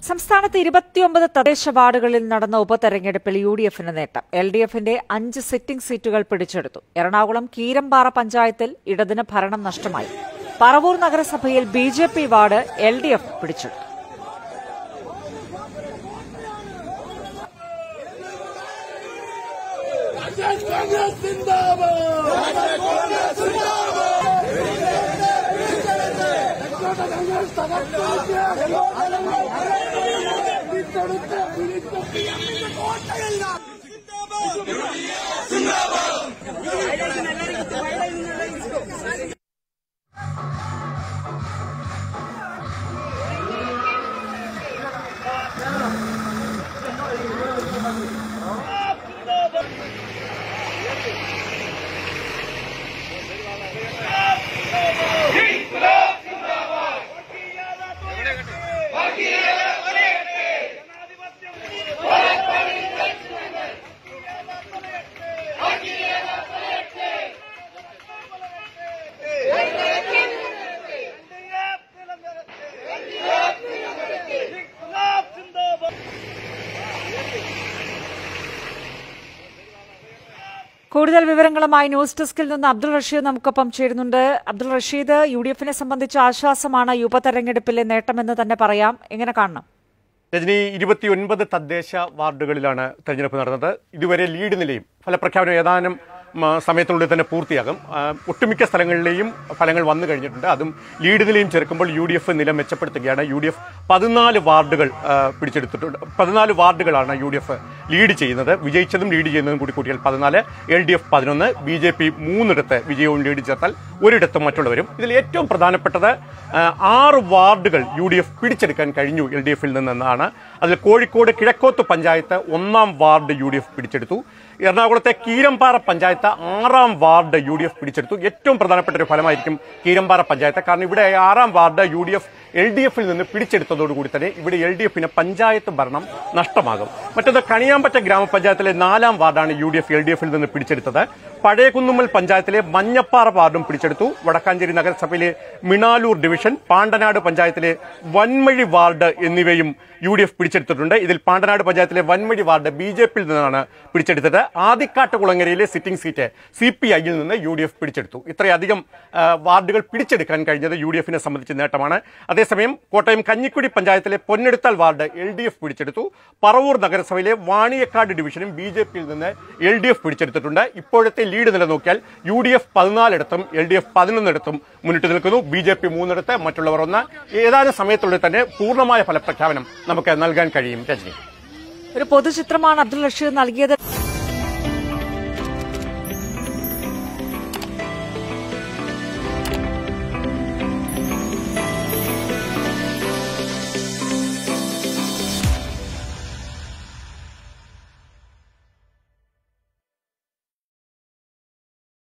സംസ്ഥാനത്ത് ഇരുപത്തിയൊമ്പത് തദ്ദേശ വാർഡുകളിൽ നടന്ന ഉപതെരഞ്ഞെടുപ്പിൽ യു ഡി എഫിന് നേട്ടം എൽ ഡി എഫിന്റെ അഞ്ച് സിറ്റിംഗ് സീറ്റുകൾ പിടിച്ചെടുത്തു എറണാകുളം കീരമ്പാറ പഞ്ചായത്തിൽ ഇടതിന് ഭരണം നഷ്ടമായി പറവൂർ നഗരസഭയിൽ B J P ward L D F പിടിച്ചെടുത്തു കൂടുതൽ വിവരങ്ങളുമായി ന്യൂസ് ഡെസ്കിൽ നിന്ന് അബ്ദുൾ റഷീദ് നമുക്കൊപ്പം ചേരുന്നുണ്ട് അബ്ദുൾ റഷീദ് യു ഡി എഫിനെ സംബന്ധിച്ച ആശ്വാസമാണ് ഈ ഉപതെരഞ്ഞെടുപ്പിലെ നേട്ടമെന്ന് തന്നെ പറയാം എങ്ങനെ കാണണം രജനി ഇരുപത്തിയൊൻപത് തദ്ദേശ വാർഡുകളിലാണ് തെരഞ്ഞെടുപ്പ് നടന്നത് ഇതുവരെ ലീഡ് നിലയും ഫലപ്രഖ്യാപനം ഏതാനും മ, സമയത്തിനുള്ളിൽ തന്നെ പൂർത്തിയാകും ആ, ഒട്ടുമിക്ക സ്ഥലങ്ങളിലെയും ഫലങ്ങൾ വന്നു കഴിഞ്ഞിട്ടുണ്ട് അതും ലീഡ് നിലയും ചേർക്കുമ്പോൾ യു ഡി എഫ് നില മെച്ചപ്പെടുത്തുകയാണ് യു ഡി എഫ് പതിനാല് വാർഡുകൾ ആ, പിടിച്ചെടുത്തിട്ടുണ്ട് പതിനാല് വാർഡുകളാണ് യു ഡി എഫ് ലീഡ് ചെയ്യുന്നത് വിജയിച്ചതും ലീഡ് ചെയ്യുന്നതും കൂടി കൂട്ടിയാൽ പതിനാല് എൽ ഡി എഫ് പതിനൊന്ന് ബി ജെ പി മൂന്നിടത്ത് വിജയവും ലീഡ് ചേർത്താൽ ഒരിടത്തും മറ്റുള്ളവരും ഇതിൽ ഏറ്റവും പ്രധാനപ്പെട്ടത് ആ, ആറ് വാർഡുകൾ യു ഡി എഫ് പിടിച്ചെടുക്കാൻ കഴിഞ്ഞു എൽ ഡി എഫിൽ നിന്നാണ് അതിൽ കോഴിക്കോട് കിഴക്കോത്ത് പഞ്ചായത്ത് ഒന്നാം വാർഡ് യു ഡി എഫ് പിടിച്ചെടുത്തു എറണാകുളത്തെ കീരമ്പാറ പഞ്ചായത്ത് ആറാം വാർഡ് യു ഡി എഫ് പിടിച്ചെടുത്തു ഏറ്റവും പ്രധാനപ്പെട്ട ഒരു ഫലമായിരിക്കും കീരമ്പാറ പഞ്ചായത്ത് കാരണം ഇവിടെ ആറാം ward U D F L D എഫിൽ നിന്ന് പിടിച്ചെടുത്തതോടുകൂടി തന്നെ ഇവിടെ എൽ ഡി എഫിന് പഞ്ചായത്ത് ഭരണം നഷ്ടമാകും മറ്റത് കണിയാമ്പറ്റ ഗ്രാമപഞ്ചായത്തിലെ നാലാം വാർഡാണ് U D F L D എഫിൽ നിന്ന് പിടിച്ചെടുത്തത് പഴയകുന്നുമ്മൽ പഞ്ചായത്തിലെ മഞ്ഞപ്പാറ വാർഡും പിടിച്ചെടുത്തു വടക്കാഞ്ചേരി നഗരസഭയിലെ മിണാലൂർ ഡിവിഷൻ പാണ്ടനാട് പഞ്ചായത്തിലെ വൻമഴി വാർഡ് എന്നിവയും യു ഡി എഫ് പിടിച്ചെടുത്തിട്ടുണ്ട് ഇതിൽ പാണ്ടനാട് പഞ്ചായത്തിലെ വൻമഴി വാർഡ് ബി ജെ പിയിൽ നിന്നാണ് പിടിച്ചെടുത്തത് ആദിക്കാട്ട് കുളങ്ങരയിലെ സിറ്റിംഗ് സീറ്റ് സി പി ഐയിൽ നിന്ന് യു ഡി എഫ് പിടിച്ചെടുത്തു ഇത്രയധികം ആ, വാർഡുകൾ പിടിച്ചെടുക്കാൻ കഴിഞ്ഞത് യു ഡി എഫിനെ സംബന്ധിച്ച് നേട്ടമാണ് അതേസമയം കോട്ടയം കഞ്ഞിക്കുടി പഞ്ചായത്തിലെ Ponnedutthal ward L D F പിടിച്ചെടുത്തു പറവൂർ നഗരസഭയിലെ വാണിയക്കാട് ഡിവിഷനും ബി ജെ പിയിൽ നിന്ന് എൽ ഡി എഫ് പിടിച്ചെടുത്തിട്ടുണ്ട് ഇപ്പോഴത്തെ ലീഡ് നില നോക്കിയാൽ യു ഡി എഫ് പതിനാലിടത്തും എൽ ഡി എഫ് പതിനൊന്നിടത്തും മുന്നിട്ട് നിൽക്കുന്നു ബി ജെ പി മൂന്നിടത്ത് മറ്റുള്ളവർ ഒന്ന് ഏതാനും സമയത്തുള്ളിൽ തന്നെ പൂർണ്ണമായ ഫലപ്രഖ്യാപനം നമുക്ക് നൽകാൻ കഴിയും രജനി ഒരു പൊതുചിത്രമാണ് അബ്ദുൾ റഷീദ് നൽകിയത്